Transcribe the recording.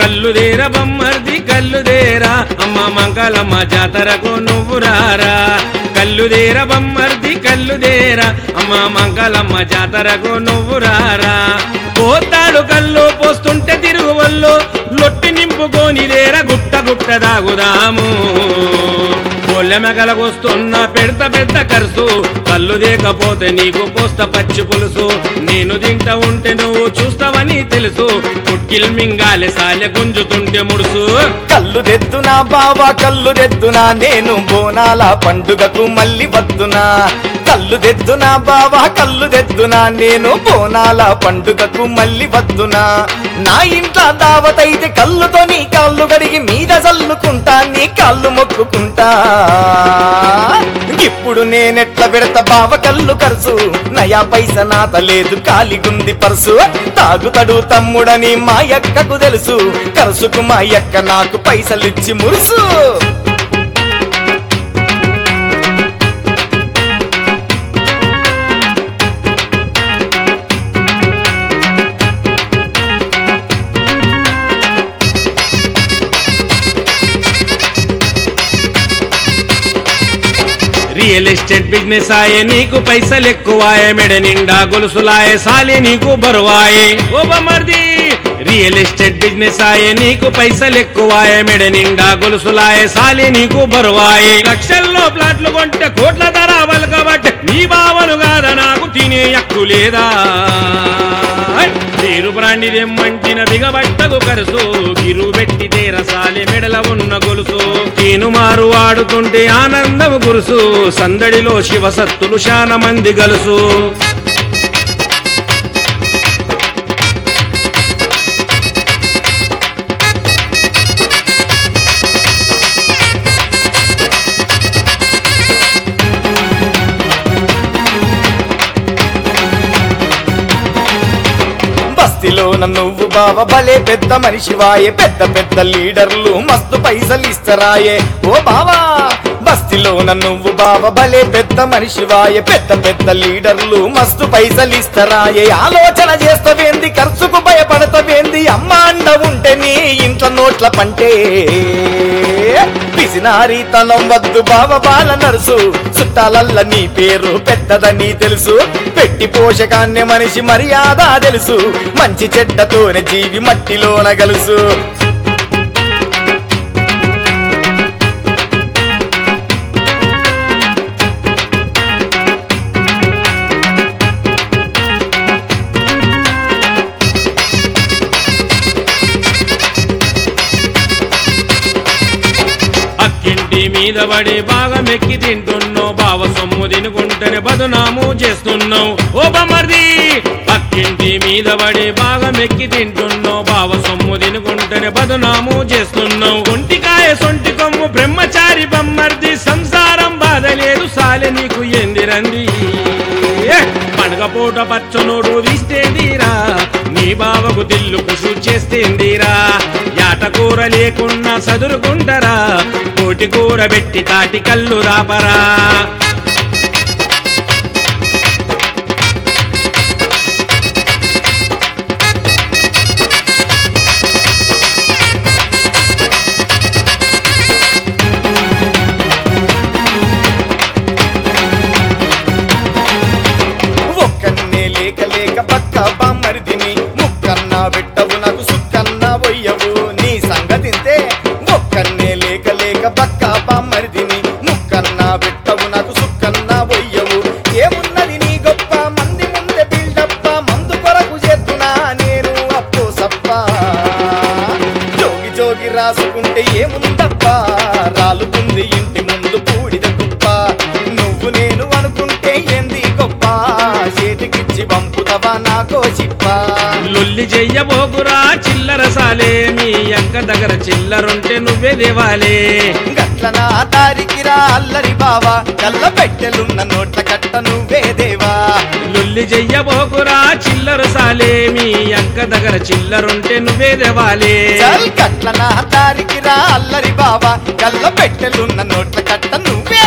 కల్లుదేర బమ్మర్ది కల్లుదేరా అమ్మ మంగళమ్మ జాతరకు నువ్వు రారా కల్లుదేర బమ్మర్ది కల్లుదేరా అమ్మ మంగళమ్మ జాతరకు నువ్వు రారా పోతాడు కళ్ళు పోస్తుంటే తిరుగు వల్లు లొట్టి నింపుకొని దేర గుట్ట గుట్ట దాగుదాము పొల్లెమెగలగొస్తున్న పెడత పెద్ద కరుసు కళ్ళు దేకపోతే నీకు పోస్త పచ్చి పులుసు నేను తింటా ఉంటే నువ్వు చూస్తావని తెలుసు పుట్టిల్ మింగాలి సాలె గుంజుతుంటే ముడుసు కళ్ళు తెద్దునా బావా కళ్ళు తెద్దునా నేను బోనాల పండుగకు మళ్ళీ వద్దునా కళ్ళు తెద్దునా బావా కళ్ళు తెద్దునా నేను బోనాల పండుగకు మళ్ళీ వద్దునా నా ఇంట్లో దావతైతే కళ్ళుతో నీ కాళ్ళు గడిగి మీద చల్లుకుంటా నీ కాళ్ళు మొక్కుకుంటా ఇప్పుడు నేనెట్ల పెడతా బావ కళ్ళు కరుసు నయా పైస నాత లేదు కాలిగుంది పర్సు తాగుతడు తమ్ముడని మా యక్కకు తెలుసు కరుసుకు మా యక్క నాకు పైసలిచ్చి మురుసు రియల్ ఎస్టేట్ బిజినెస్ ఆయే నీకు పైసలు ఎక్కువాయే మెడ నిండా గొలుసులాయే సాలి నీకు బరువాయే ఓ బమర్ది రియల్ ఎస్టేట్ బిజినెస్ ఆయే నీకు పైసలు ఎక్కువాయే మెడ నిండా గొలుసులాయే సాలి నీకు బరువాయే లక్షల్లో ప్లాట్లు కొంటే కోట్ల ధర అవ్వాలి కాబట్టి నీ బావను కాదా నాకు తినే హక్కు లేదా తీరు బ్రాండి దెమ్మంటిన బిగబట్టకు కరుసు గిరు పెట్టి తీరసాలి మెడల ఉన్న గొలుసు తీను మారు ఆడుతుంటే ఆనందము గురుసు సందడిలో శివసత్తులు శాన మంది గలుసు బస్తీలోన నువ్వు బావ భలే పెద్ద మనిషివాయే పెద్ద పెద్ద లీడర్లు మస్తు పైసలు ఇస్తరాయే ఓ బావా బస్తీలోన నువ్వు బావ భలే పెద్ద మనిషివాయే పెద్ద పెద్ద లీడర్లు మస్తు పైసలు ఇస్తరాయే ఆలోచన చేస్తవేంది ఖర్చుకు భయపడతవేంది అమ్మ అండ ఉంటే నీ ఇంట్లో నోట్ల పంటే పిసినారి తనం వద్దు బావ బాల నరుసు చుట్టాలల్ల నీ పేరు పెద్దదని తెలుసు పెట్టి పోషకాన్ని మనిషి మర్యాద తెలుసు మంచి చెడ్డతోనే జీవి మట్టిలోన గలుసు అక్కింటి మీద పడి బాగా మెక్కి తింటున్నావు బావ సొమ్ము తినుకుంటేనే బదునాము చేస్తున్నావు ఓ బమర్ది అక్కింటి మీద పడి బాగా మెక్కి తింటున్నావు బావ సొమ్ము తినుకుంటేనే బదునాము చేస్తున్నావు ఒంటికాయ సొంటి కొమ్ము బ్రహ్మచారి బమ్మర్ది సంసారం బాధ లేదు సాలె నీకు ఎందిరంది పండగ పూట పచ్చనోడు తీస్తేందిరా నీ బావకు దిల్లు కుషు చేస్తేందిరా యాట కూర లేకున్నా సదురుకుంటరా కోటి కూర పెట్టి తాటి కళ్ళు రాపరా ఒక్కన్నే లేక లేక పక్క బామ్మరిదిని ముక్కన్నా పెట్టవు నాకు సుక్కన్నా వయ్యవు నీ సంగతింతే ఒక్కన్నే లేక లేక పక్క బామ్మరిదిని ముక్కన్నా పెట్టవు నాకు సుక్కన్నా వయ్యవు ఏమున్నది నీ గొప్ప మంది ముందే బిల్డప్ప మందు కొరకు చేస్తున్నా నేను అప్పు సప్ప జోగి జోగి రాసుకుంటే ఏముందప్ప రాలుతుంది ఇంటి ముందు పూడిద కుప్ప నువ్వు నేను అనుకుంటే ఏంది గొప్ప చేతికిచ్చి పంపుతవా నాకో చిప్ప లొల్లి చెయ్యబోకురా చిల్లర సాలే మీ అక్క దగ్గర చిల్లరుంటే నువ్వే దేవాలే గట్ల నా దారికి రా అల్లరి బావా కళ్ళ పెట్టెలున్న నోట్ల కట్ట నువ్వే దేవా లొల్లి చెయ్యబోకురా చిల్లర సాలే మీ అక్క దగ్గర చిల్లరుంటే నువ్వే దేవాలే చల్ గట్ల నా దారికి రా అల్లరి బావా కళ్ళ పెట్టెలున్న నోట్ల కట్ట నువ్వే